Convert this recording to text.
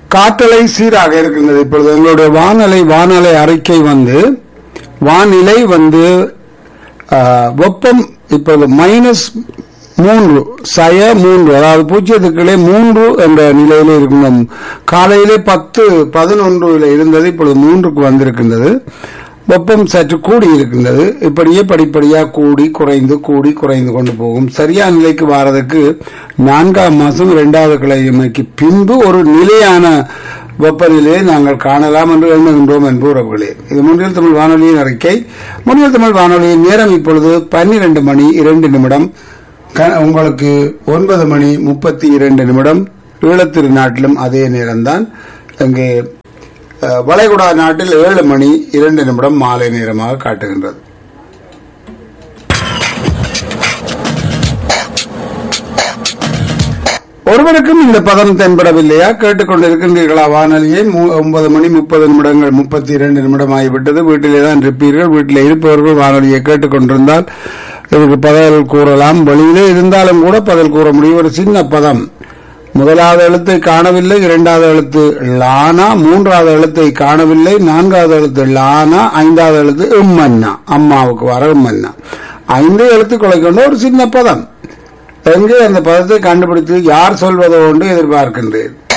காற்றலை சீராக இருக்கின்றது இப்பொழுது எங்களுடைய வானலை வானலை அறிக்கை வந்து வானிலை வந்து ஆஹ், வெப்பம் இப்போது மைனஸ் மூன்று சய மூன்று அதாவது பூஜ்ஜியத்துக்களே மூன்று என்ற நிலையில இருக்கின்றோம் காலையிலே பத்து பதினொன்றுல இருந்தது இப்பொழுது மூன்றுக்கு வந்திருக்கின்றது வெப்பம் சற்று கூடி இருக்கின்றது இப்படியே படிப்படியா கூடி குறைந்து கூடி குறைந்து கொண்டு போகும் சரியான நிலைக்கு வாரதுக்கு நான்காம் மாசம் இரண்டாவது கிழமைக்கு பின்பு ஒரு நிலையான வெப்பநிலையை நாங்கள் காணலாம் என்று எண்ணுகின்றோம் என்பவர்களே இது முன்னில் தமிழ் வானொலியின் அறிக்கை முன்னில் தமிழ் வானொலியின் நேரம் இப்பொழுது பன்னிரண்டு மணி இரண்டு நிமிடம் க- உங்களுக்கு ஒன்பது மணி முப்பத்தி இரண்டு நிமிடம் ஈழத்திரு நாட்டிலும் அதே நேரம்தான் இங்கே அஹ், வளைகுடா நாட்டில் ஏழு மணி இரண்டு நிமிடம் மாலை நேரமாக காட்டுகின்றது ஒருவருக்கும் இந்த பதம் தென்படவில்லையா கேட்டுக்கொண்டிருக்கின்றீர்களா வானொலியை மு- ஒன்பது மணி முப்பது நிமிடங்கள் முப்பத்தி இரண்டு நிமிடம் ஆகிவிட்டது வீட்டிலே தான் இருப்பீர்கள் வீட்டில் இருப்பவர்கள் வானொலியை கேட்டுக்கொண்டிருந்தால் இதற்கு பதில் கூறலாம் வெளியிலே இருந்தாலும் கூட பதில் கூற முடியும் ஒரு சின்ன பதம் முதலாவது எழுத்தை காணவில்லை இரண்டாவது எழுத்து லானா மூன்றாவது எழுத்தை காணவில்லை நான்காவது எழுத்து லானா ஐந்தாவது எழுத்து இம்மன்னா அம்மாவுக்கு வர இம்மன்னா ஐந்து எழுத்துக்களை கொண்ட ஒரு சின்ன பதம் எங்கே அந்த பதத்தை கண்டுபிடித்து யார் சொல்வதோ என்று எதிர்பார்க்கின்றேன்